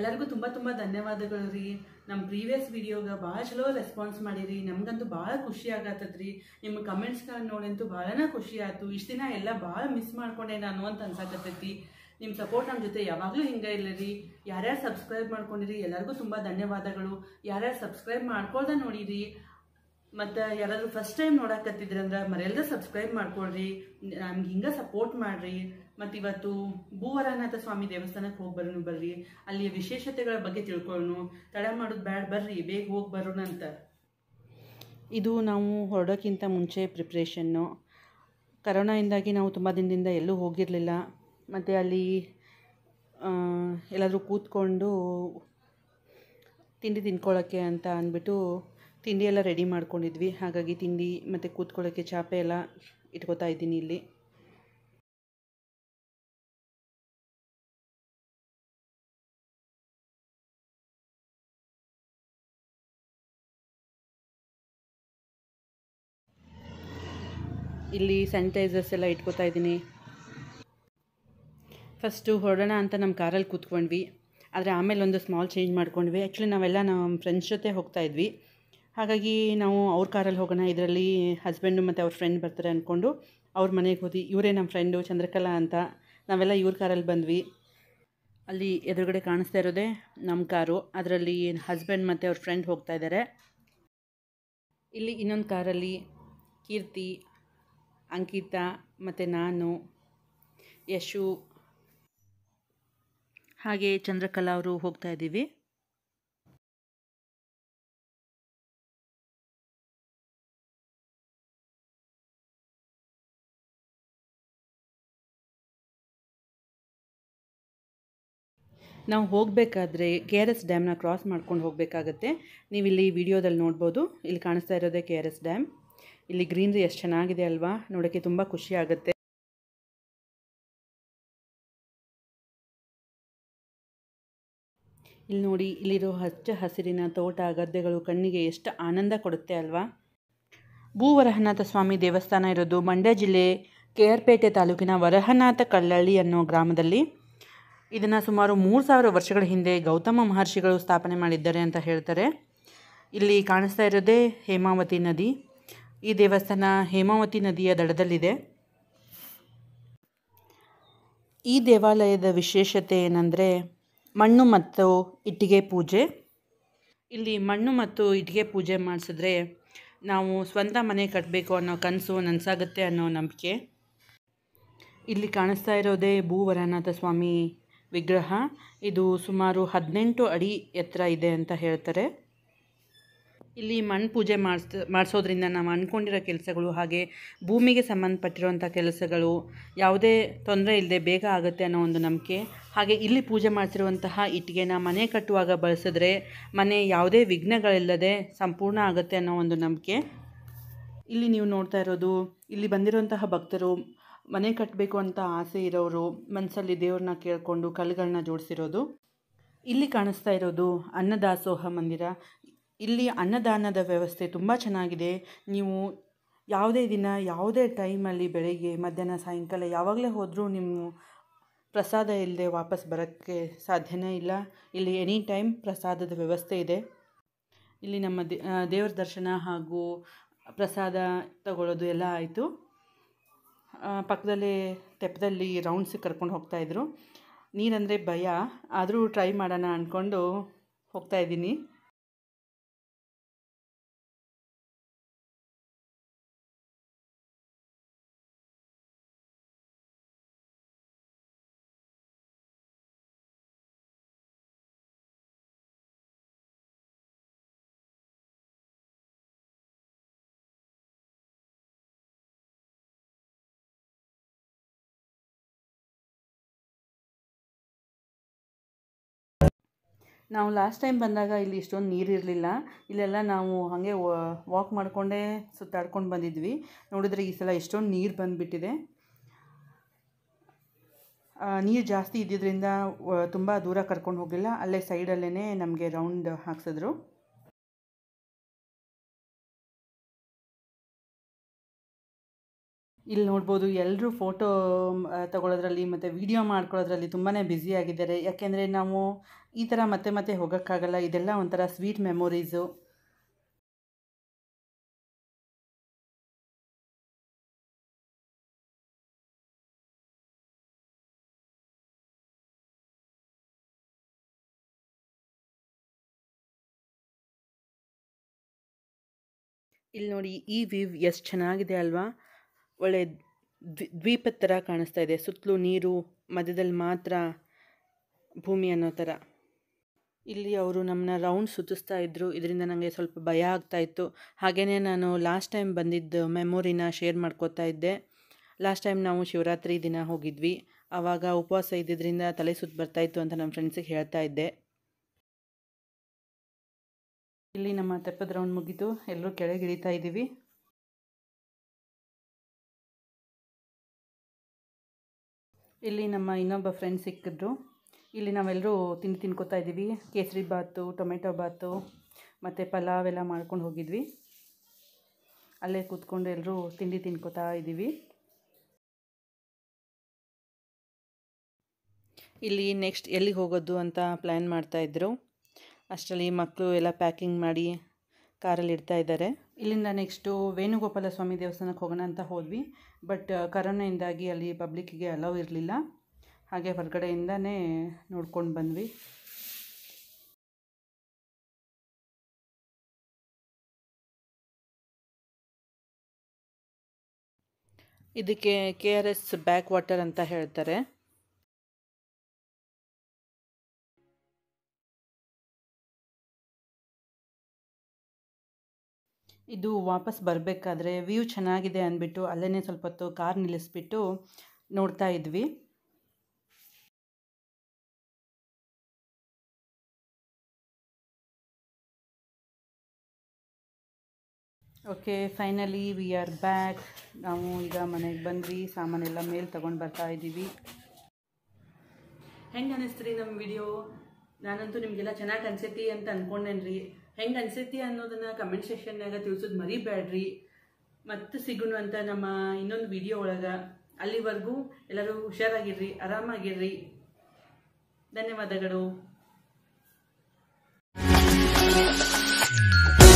ಎಲ್ಲರಿಗೂ ತುಂಬ ತುಂಬ ಧನ್ಯವಾದಗಳು ರೀ ನಮ್ಮ ಪ್ರೀವಿಯಸ್ ವಿಡಿಯೋಗೆ ಭಾಳ ಚಲೋ ರೆಸ್ಪಾನ್ಸ್ ಮಾಡಿರಿ ನಮಗಂತೂ ಭಾಳ ಖುಷಿ ಆಗತ್ತದ್ರಿ ನಿಮ್ಮ ಕಮೆಂಟ್ಸ್ಗಳನ್ನ ನೋಡಂತೂ ಭಾಳನ ಖುಷಿ ಆಯ್ತು ಇಷ್ಟು ದಿನ ಎಲ್ಲ ಭಾಳ ಮಿಸ್ ಮಾಡ್ಕೊಂಡೆ ನಾನು ಅಂತ ಅನ್ಸಾಕತ್ತೈತಿ ನಿಮ್ಮ ಸಪೋರ್ಟ್ ನಮ್ಮ ಜೊತೆ ಯಾವಾಗಲೂ ಹಿಂಗೆ ಇಲ್ಲ ರೀ ಯಾರ್ಯಾರು ಸಬ್ಸ್ಕ್ರೈಬ್ ಮಾಡ್ಕೊಂಡಿರಿ ಎಲ್ಲರಿಗೂ ತುಂಬ ಧನ್ಯವಾದಗಳು ಯಾರ್ಯಾರು ಸಬ್ಸ್ಕ್ರೈಬ್ ಮಾಡ್ಕೊಳ್ದ ನೋಡಿರಿ ಮತ್ತು ಯಾರಾದರೂ ಫಸ್ಟ್ ಟೈಮ್ ನೋಡಕತ್ತಿದ್ರಂದ್ರೆ ಮರೆಯಲ್ದ ಸಬ್ಸ್ಕ್ರೈಬ್ ಮಾಡ್ಕೊಳ್ರಿ ನಮ್ಗೆ ಹಿಂಗೆ ಸಪೋರ್ಟ್ ಮಾಡಿರಿ ಮತ್ತು ಇವತ್ತು ಭೂವರನಾಥ ಸ್ವಾಮಿ ದೇವಸ್ಥಾನಕ್ಕೆ ಹೋಗಿ ಬರೋಣ ಬರ್ರಿ ಅಲ್ಲಿಯ ವಿಶೇಷತೆಗಳ ಬಗ್ಗೆ ತಿಳ್ಕೊಳ್ಳೋಣ ತಡ ಮಾಡೋದು ಬ್ಯಾಡ ಬರ್ರಿ ಬೇಗ ಹೋಗಿ ಬರೋಣ ಅಂತ ಇದು ನಾವು ಹೊರಡೋಕ್ಕಿಂತ ಮುಂಚೆ ಪ್ರಿಪ್ರೇಷನ್ನು ಕರೋನಾಯಿಂದಾಗಿ ನಾವು ತುಂಬ ದಿನದಿಂದ ಎಲ್ಲೂ ಹೋಗಿರಲಿಲ್ಲ ಮತ್ತು ಅಲ್ಲಿ ಆ, ಎಲ್ಲಾದರೂ ಕೂತ್ಕೊಂಡು ತಿಂಡಿ ತಿನ್ಕೊಳ್ಳೋಕ್ಕೆ ಅಂತ ಅಂದ್ಬಿಟ್ಟು ತಿಂಡಿ ಎಲ್ಲ ರೆಡಿ ಮಾಡ್ಕೊಂಡಿದ್ವಿ ಹಾಗಾಗಿ ತಿಂಡಿ ಮತ್ತು ಕೂತ್ಕೊಳ್ಳೋಕ್ಕೆ ಚಾಪೆ ಎಲ್ಲ ಇಟ್ಕೋತಾ ಇದ್ದೀನಿ ಇಲ್ಲಿ ಇಲ್ಲಿ ಸ್ಯಾನಿಟೈಸರ್ಸ್ ಎಲ್ಲ ಇಟ್ಕೋತಾ ಇದ್ದೀನಿ ಫಸ್ಟು ಹೊರಡೋಣ ಅಂತ ನಮ್ಮ ಕಾರಲ್ಲಿ ಕೂತ್ಕೊಂಡ್ವಿ ಆದರೆ ಆಮೇಲೆ ಒಂದು ಸ್ಮಾಲ್ ಚೇಂಜ್ ಮಾಡ್ಕೊಂಡ್ವಿ ಆ್ಯಕ್ಚುಲಿ ನಾವೆಲ್ಲ ನಮ್ಮ ಫ್ರೆಂಡ್ಸ್ ಜೊತೆ ಹೋಗ್ತಾ ಇದ್ವಿ ಹಾಗಾಗಿ ನಾವು ಅವ್ರ ಕಾರಲ್ಲಿ ಹೋಗೋಣ ಇದರಲ್ಲಿ ಹಸ್ಬೆಂಡು ಮತ್ತು ಅವ್ರ ಫ್ರೆಂಡ್ ಬರ್ತಾರೆ ಅಂದ್ಕೊಂಡು ಅವ್ರ ಮನೆಗೆ ಹೋದ್ವಿ ಇವರೇ ನಮ್ಮ ಫ್ರೆಂಡು ಚಂದ್ರಕಲಾ ಅಂತ ನಾವೆಲ್ಲ ಇವ್ರ ಕಾರಲ್ಲಿ ಬಂದ್ವಿ ಅಲ್ಲಿ ಎದುರುಗಡೆ ಕಾಣಿಸ್ತಾ ಇರೋದೇ ನಮ್ಮ ಕಾರು ಅದರಲ್ಲಿ ಹಸ್ಬೆಂಡ್ ಮತ್ತು ಅವ್ರ ಫ್ರೆಂಡ್ ಹೋಗ್ತಾ ಇದ್ದಾರೆ ಇಲ್ಲಿ ಇನ್ನೊಂದು ಕಾರಲ್ಲಿ ಕೀರ್ತಿ ಅಂಕಿತಾ ಮತ್ತು ನಾನು ಯಶು ಹಾಗೆ ಚಂದ್ರಕಲಾ ಅವರು ಹೋಗ್ತಾ ಇದ್ದೀವಿ ನಾವು ಹೋಗಬೇಕಾದ್ರೆ ಕೆ ಆರ್ ಎಸ್ ಡ್ಯಾಮ್ನ ಕ್ರಾಸ್ ಮಾಡ್ಕೊಂಡು ಹೋಗಬೇಕಾಗತ್ತೆ ನೀವು ಇಲ್ಲಿ ವಿಡಿಯೋದಲ್ಲಿ ನೋಡ್ಬೋದು ಇಲ್ಲಿ ಕಾಣಿಸ್ತಾ ಇರೋದೇ ಕೆ ಆರ್ ಎಸ್ ಡ್ಯಾಮ್ ಇಲ್ಲಿ ಗ್ರೀನ್ರಿ ಎಷ್ಟು ಚೆನ್ನಾಗಿದೆ ಅಲ್ವಾ ನೋಡೋಕ್ಕೆ ತುಂಬ ಖುಷಿ ಆಗುತ್ತೆ ಇಲ್ಲಿ ನೋಡಿ ಇಲ್ಲಿರೋ ಹಚ್ಚ ಹಸಿರಿನ ತೋಟ ಗದ್ದೆಗಳು ಕಣ್ಣಿಗೆ ಎಷ್ಟು ಆನಂದ ಕೊಡುತ್ತೆ ಅಲ್ವಾ ಭೂವರಹನಾಥ ಸ್ವಾಮಿ ದೇವಸ್ಥಾನ ಇರೋದು ಮಂಡ್ಯ ಜಿಲ್ಲೆ ಕೆ ಆರ್ ಪೇಟೆ ತಾಲೂಕಿನ ವರಹನಾಥ ಕಳ್ಳಳ್ಳಿ ಅನ್ನೋ ಗ್ರಾಮದಲ್ಲಿ ಇದನ್ನು ಸುಮಾರು ಮೂರು ಸಾವಿರ ವರ್ಷಗಳ ಹಿಂದೆ ಗೌತಮ ಮಹರ್ಷಿಗಳು ಸ್ಥಾಪನೆ ಮಾಡಿದ್ದಾರೆ ಅಂತ ಹೇಳ್ತಾರೆ ಇಲ್ಲಿ ಕಾಣಿಸ್ತಾ ಇರೋದೇ ಹೇಮಾವತಿ ನದಿ ಈ ದೇವಸ್ಥಾನ ಹೇಮಾವತಿ ನದಿಯ ದಡದಲ್ಲಿದೆ ಈ ದೇವಾಲಯದ ವಿಶೇಷತೆ ಏನಂದರೆ ಮಣ್ಣು ಮತ್ತು ಇಟ್ಟಿಗೆ ಪೂಜೆ ಇಲ್ಲಿ ಮಣ್ಣು ಮತ್ತು ಇಟ್ಟಿಗೆ ಪೂಜೆ ಮಾಡಿಸಿದ್ರೆ ನಾವು ಸ್ವಂತ ಮನೆ ಕಟ್ಟಬೇಕು ಅನ್ನೋ ಕನಸು ನನಸಾಗುತ್ತೆ ಅನ್ನೋ ನಂಬಿಕೆ ಇಲ್ಲಿ ಕಾಣಿಸ್ತಾ ಇರೋದೇ ಭೂವರನಾಥ ಸ್ವಾಮಿ ವಿಗ್ರಹ ಇದು ಸುಮಾರು ಹದಿನೆಂಟು ಅಡಿ ಎತ್ತರ ಇದೆ ಅಂತ ಹೇಳ್ತಾರೆ ಇಲ್ಲಿ ಮಣ್ಣು ಪೂಜೆ ಮಾಡಿಸ್ ಮಾಡಿಸೋದ್ರಿಂದ ನಾವು ಅಂದ್ಕೊಂಡಿರೋ ಕೆಲಸಗಳು ಹಾಗೆ ಭೂಮಿಗೆ ಸಂಬಂಧಪಟ್ಟಿರುವಂಥ ಕೆಲಸಗಳು ಯಾವುದೇ ತೊಂದರೆ ಇಲ್ಲದೆ ಬೇಗ ಆಗುತ್ತೆ ಅನ್ನೋ ಒಂದು ನಂಬಿಕೆ ಹಾಗೆ ಇಲ್ಲಿ ಪೂಜೆ ಮಾಡಿಸಿರುವಂತಹ ಇಟ್ಟಿಗೆನ ಮನೆ ಕಟ್ಟುವಾಗ ಬಳಸಿದ್ರೆ ಮನೆ ಯಾವುದೇ ವಿಘ್ನಗಳಿಲ್ಲದೆ ಸಂಪೂರ್ಣ ಆಗುತ್ತೆ ಅನ್ನೋ ಒಂದು ನಂಬಿಕೆ ಇಲ್ಲಿ ನೀವು ನೋಡ್ತಾ ಇರೋದು ಇಲ್ಲಿ ಬಂದಿರುವಂತಹ ಭಕ್ತರು ಮನೆ ಕಟ್ಟಬೇಕು ಅಂತ ಆಸೆ ಇರೋರು ಮನಸ್ಸಲ್ಲಿ ದೇವ್ರನ್ನ ಕೇಳಿಕೊಂಡು ಕಲ್ಲುಗಳನ್ನ ಜೋಡಿಸಿರೋದು ಇಲ್ಲಿ ಕಾಣಿಸ್ತಾ ಇರೋದು ಅನ್ನದಾಸೋಹ ಮಂದಿರ ಇಲ್ಲಿ ಅನ್ನದಾನದ ವ್ಯವಸ್ಥೆ ತುಂಬ ಚೆನ್ನಾಗಿದೆ ನೀವು ಯಾವುದೇ ದಿನ ಯಾವುದೇ ಟೈಮಲ್ಲಿ ಬೆಳಗ್ಗೆ ಮಧ್ಯಾಹ್ನ ಸಾಯಂಕಾಲ ಯಾವಾಗಲೇ ಹೋದರೂ ನಿಮ್ಮ ಪ್ರಸಾದ ಇಲ್ಲದೆ ವಾಪಸ್ ಬರೋಕ್ಕೆ ಸಾಧ್ಯನೇ ಇಲ್ಲ ಇಲ್ಲಿ ಎನಿ ಟೈಮ್ ಪ್ರಸಾದದ ವ್ಯವಸ್ಥೆ ಇದೆ ಇಲ್ಲಿ ನಮ್ಮ ದೇ ದೇವ್ರ ದರ್ಶನ ಹಾಗೂ ಪ್ರಸಾದ ತಗೊಳ್ಳೋದು ಎಲ್ಲ ಆಯಿತು ಪಕ್ಕದಲ್ಲೇ ತೆಪ್ಪದಲ್ಲಿ ರೌಂಡ್ಸಿಗೆ ಕರ್ಕೊಂಡು ಹೋಗ್ತಾಯಿದ್ರು ನೀರಂದರೆ ಭಯ ಆದರೂ ಟ್ರೈ ಮಾಡೋಣ ಅಂದ್ಕೊಂಡು ಹೋಗ್ತಾ ಇದ್ದೀನಿ ನಾವು ಲಾಸ್ಟ್ ಟೈಮ್ ಬಂದಾಗ ಇಲ್ಲಿ ಇಷ್ಟೊಂದು ನೀರಿರಲಿಲ್ಲ ಇಲ್ಲೆಲ್ಲ ನಾವು ಹಾಗೆ ವಾಕ್ ಮಾಡಿಕೊಂಡೇ ಸುತ್ತಾಡ್ಕೊಂಡು ಬಂದಿದ್ವಿ ನೋಡಿದ್ರೆ ಈ ಸಲ ಎಷ್ಟೊಂದು ನೀರು ಬಂದುಬಿಟ್ಟಿದೆ ನೀರು ಜಾಸ್ತಿ ಇದ್ದಿದ್ದರಿಂದ ತುಂಬ ದೂರ ಕರ್ಕೊಂಡು ಹೋಗಲಿಲ್ಲ ಅಲ್ಲೇ ಸೈಡಲ್ಲೇ ನಮಗೆ ರೌಂಡ್ ಹಾಕ್ಸಿದ್ರು ಇಲ್ಲಿ ನೋಡ್ಬೋದು ಎಲ್ಲರೂ ಫೋಟೋ ತಗೊಳ್ಳೋದ್ರಲ್ಲಿ ಮತ್ತು ವಿಡಿಯೋ ಮಾಡ್ಕೊಳ್ಳೋದ್ರಲ್ಲಿ ತುಂಬಾ ಬ್ಯುಸಿ ಆಗಿದ್ದಾರೆ ಯಾಕೆಂದರೆ ನಾವು ಈ ಥರ ಮತ್ತೆ ಮತ್ತೆ ಹೋಗೋಕ್ಕಾಗಲ್ಲ ಇದೆಲ್ಲ ಒಂಥರ ಸ್ವೀಟ್ ಮೆಮೊರೀಸು ಇಲ್ಲಿ ನೋಡಿ ಈ ವ್ಯೂ ಎಷ್ಟು ಚೆನ್ನಾಗಿದೆ ಅಲ್ವಾ ಒಳ್ಳೆ ದ್ವಿ ದ್ವೀಪದ ಥರ ಕಾಣಿಸ್ತಾ ಇದೆ ಸುತ್ತಲೂ ನೀರು ಮಧ್ಯದಲ್ಲಿ ಮಾತ್ರ ಭೂಮಿ ಅನ್ನೋ ಥರ ಇಲ್ಲಿ ಅವರು ನಮ್ಮನ್ನ ರೌಂಡ್ ಸುತ್ತಿಸ್ತಾ ಇದ್ದರು ಇದರಿಂದ ನನಗೆ ಸ್ವಲ್ಪ ಭಯ ಆಗ್ತಾ ಇತ್ತು ಹಾಗೆಯೇ ನಾನು ಲಾಸ್ಟ್ ಟೈಮ್ ಬಂದಿದ್ದ ಮೆಮೊರಿನ ಶೇರ್ ಮಾಡ್ಕೋತಾ ಇದ್ದೆ ಲಾಸ್ಟ್ ಟೈಮ್ ನಾವು ಶಿವರಾತ್ರಿ ದಿನ ಹೋಗಿದ್ವಿ ಆವಾಗ ಉಪವಾಸ ಇದ್ದಿದ್ದರಿಂದ ತಲೆ ಸುತ್ತು ಬರ್ತಾಯಿತ್ತು ಅಂತ ನಮ್ಮ ಫ್ರೆಂಡ್ಸಿಗೆ ಹೇಳ್ತಾ ಇದ್ದೆ ಇಲ್ಲಿ ನಮ್ಮ ತೆಪ್ಪದ ರೌಂಡ್ ಮುಗಿತು ಎಲ್ಲರೂ ಕೆಳಗೆ ಇಳಿತಾ ಇದ್ದೀವಿ ಇಲ್ಲಿ ನಮ್ಮ ಇನ್ನೊಬ್ಬ ಫ್ರೆಂಡ್ ಸಿಕ್ಕಿದ್ರು ಇಲ್ಲಿ ನಾವೆಲ್ಲರೂ ತಿಂಡಿ ತಿನ್ಕೋತಾ ಇದ್ದೀವಿ ಕೇಸರಿ ಬಾತು ಟೊಮೆಟೊ ಬಾತು ಮತ್ತು ಪಲಾವ್ ಎಲ್ಲ ಮಾಡ್ಕೊಂಡು ಹೋಗಿದ್ವಿ ಅಲ್ಲೇ ಕೂತ್ಕೊಂಡು ಎಲ್ಲರೂ ತಿಂಡಿ ತಿನ್ಕೋತಾ ಇದ್ದೀವಿ ಇಲ್ಲಿ ನೆಕ್ಸ್ಟ್ ಎಲ್ಲಿಗೆ ಹೋಗೋದು ಅಂತ ಪ್ಲ್ಯಾನ್ ಮಾಡ್ತಾಯಿದ್ರು ಅಷ್ಟರಲ್ಲಿ ಮಕ್ಕಳು ಎಲ್ಲ ಪ್ಯಾಕಿಂಗ್ ಮಾಡಿ ಕಾರಲ್ಲಿ ಇಡ್ತಾ ಇದ್ದಾರೆ ಇಲ್ಲಿಂದ ನೆಕ್ಸ್ಟು ವೇಣುಗೋಪಾಲ ಸ್ವಾಮಿ ದೇವಸ್ಥಾನಕ್ಕೆ ಹೋಗೋಣ ಅಂತ ಹೋದ್ವಿ ಬಟ್ ಕರೋನಾಯಿಂದಾಗಿ ಅಲ್ಲಿ ಪಬ್ಲಿಕ್ಕಿಗೆ ಅಲೌ ಇರಲಿಲ್ಲ ಹಾಗೆ ಹೊರಗಡೆಯಿಂದನೇ ನೋಡ್ಕೊಂಡು ಬಂದ್ವಿ ಇದಕ್ಕೆ K R S back water ಅಂತ ಹೇಳ್ತಾರೆ ಇದು ವಾಪಸ್ ಬರಬೇಕಾದ್ರೆ ವ್ಯೂ ಚೆನ್ನಾಗಿದೆ ಅಂದ್ಬಿಟ್ಟು ಅಲ್ಲೇ ಸ್ವಲ್ಪ ಹೊತ್ತು ಕಾರ್ ನಿಲ್ಲಿಸ್ಬಿಟ್ಟು ನೋಡ್ತಾ ಇದ್ವಿ okay finally we are back ನಾವು ಈಗ ಮನೆಗೆ ಬಂದ್ವಿ ಸಾಮಾನೆಲ್ಲ ಮೇಲೆ ತೊಗೊಂಡು ಬರ್ತಾ ಇದ್ದೀವಿ ಹೆಂಗೆ ಅನಿಸ್ತ್ರಿ ನಮ್ಮ ವಿಡಿಯೋ ನಾನಂತೂ ನಿಮಗೆಲ್ಲ ಚೆನ್ನಾಗಿ ಅನ್ಸೈತಿ ಅಂತ ಅಂದ್ಕೊಂಡೇನ್ರಿ ಹೆಂಗೆ ಅನ್ಸೈತಿ ಅನ್ನೋದನ್ನು ಕಮೆಂಟ್ ಸೆಕ್ಷನ್ನಾಗ ತಿಳಿಸೋದು ಮರಿಬೇಡ್ರಿ ಮತ್ತೆ ಸಿಗೋಣ ಅಂತ ನಮ್ಮ ಇನ್ನೊಂದು ವಿಡಿಯೋ ಒಳಗೆ ಅಲ್ಲಿವರೆಗೂ ಎಲ್ಲರೂ ಹುಷಾರಾಗಿರ್ರಿ ಆರಾಮಾಗಿರ್ರಿ ಧನ್ಯವಾದಗಳು